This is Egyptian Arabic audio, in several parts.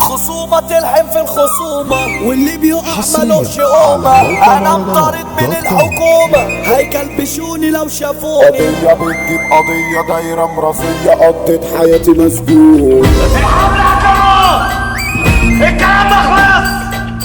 خصومة تلحم في الخصومة واللي بيقع حصرياً ملوش على قومة موقع انا مهرجانات مطارد من دوت كوم. الحكومة هيكلبشوني لو شافوني قضية بتجيب قضية دايرة مراسية قضيت حياتي مسجون الكلام ده خلص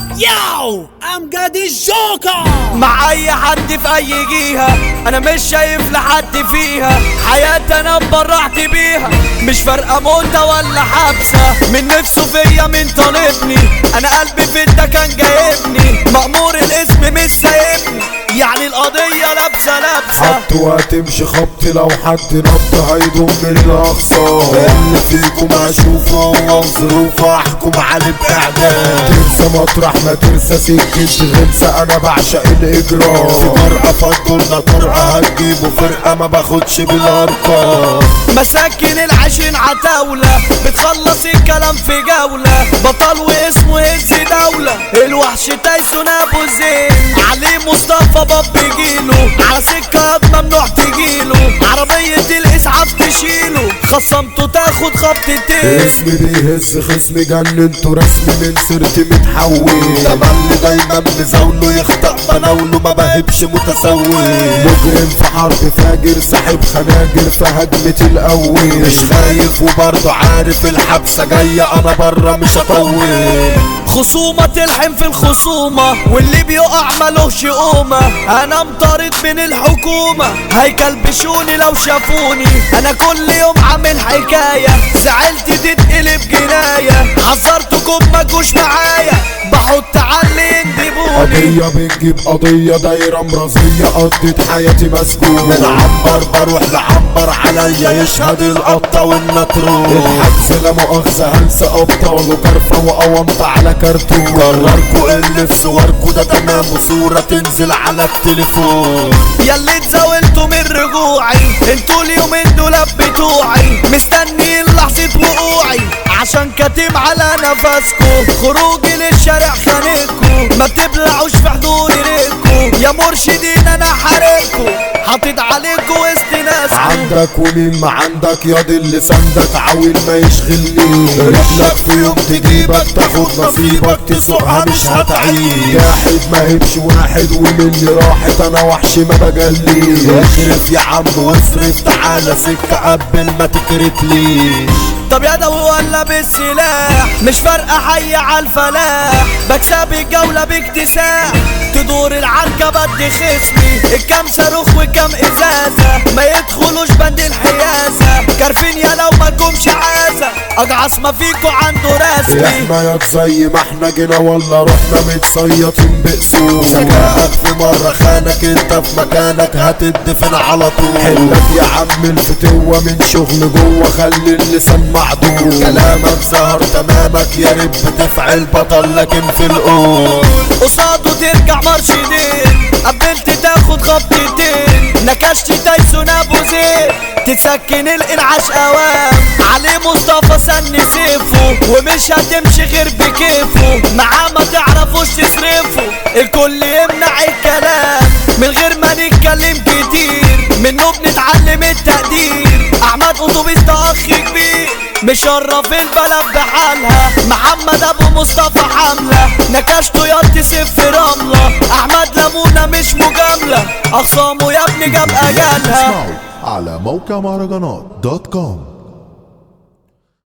ياو امجد الجوكر مع اي حد في اي جهة انا مش شايف لحد فيها حياتي انا اتبرعت بيها مش فارقة موتة ولا حبسة من نفسه فيا من طالبني انا قلبي في ده كان جايبني مأمور الاسم مش سايبني يعني القضية لابسة لابسة حط وهتمشي خبط لو حد نط هيضم من الاقصى اللي فيكم اشوفه هو ظروفه احكم عليه باعدام تنسى مطرح ما تنسى سكة غلسة انا بعشق الاجرام في طرقة فضلنا طرقة هتجيبوا فرقة ما باخدش بالارقام مساكن العشرين عتاولة بتخلص الكلام في جولة بطل واسمه هز دولة الوحش تايسون ابو زين علي مصطفى باب جيله على سكة ممنوع تجيله عربية الاسعاف تشيله خصمته تاخد خبطتين اسمي بيهز خصمي جننته رسمي من سيرتي متحول تملي دايما مزاوله يخطأ بناوله ما بهبش متسول مجرم في حرب فاجر ساحب خناجر في هجمة الاول مش خايف وبرضه عارف الحبسة جاية انا بره مش هطول خصومة تلحم في الخصومة واللي بيقع ملوش قومة انا مطارد من الحكومة هيكلبشوني لو شافوني انا كل يوم عامل حكاية زعلت تتقلب جناية حذرتكم ما تجوش معايا بحط علي يندبوني قضية بتجيب قضية دايرة مرازية قضيت حياتي مسجون من عنبر بروح لعنبر عليا يشهد القطة والنطرون الحبس لا مؤاخذة هنسى أبطال وكرفة وأونطة على كرتون قرركوا اللي في صوركوا ده تمام وصورة تنزل على التليفون ياللي اتزاولتوا من رجوعي انتوا اليومين دول بتوعي مستنيين لحظة وقوعي عشان كاتم على نفسكو خروجي للشارع خانقكو ما بتبلعوش في حضوري ريكو يا مرشدين انا حارقكو حاطط عليكو وسط ناسكو عندك ومين ما عندك ياض اللي سندك عاول ما يشغلني رجلك في يوم تجيبك تاخد نصيبك تسوقها مش هتعيد جاحد ما هبش واحد ومني راحت انا وحش ما بجلي اخرف يا عم واصرف تعالى سكة قبل ما تكرتليش طب يدوي ولا بالسلاح مش فارقة حي على الفلاح بكسب الجولة باكتساح تدور العركة بدي خصمي الكام صاروخ وكام ازازة ما يدخلوش بند الحيازة كارفين يا لو ما كومش عازة اجعص ما فيكو عنده رسمي احنا يا زي ما احنا جينا ولا رحنا متصيطين بأسود ذكائك في مرة خانك انت في مكانك هتدفن على طول حلك يا عم الفتوة من شغل جوه خلي اللسان معدول كلامك ظهر تمامك يا رب تفعل بطل لكن في القول قصاده ترجع مرشدين قبلت تاخد خبطتين نكشت تايسون ابو زيد تسكن الانعاش اوام علي مصطفى سن سيفه ومش هتمشي غير بكيفه معاه ما تعرفوش تصرفه الكل يمنع الكلام من غير ما نتكلم كتير منه بنتعلم التقدير احمد اتوبيس ده اخ كبير مشرف البلد بحالها محمد ابو مصطفى حمله نكشته يا تسف رمله احمد لمونه مش مجامله اخصامه يا ابني جاب اجالها اسمعوا على موقع مهرجانات دوت كوم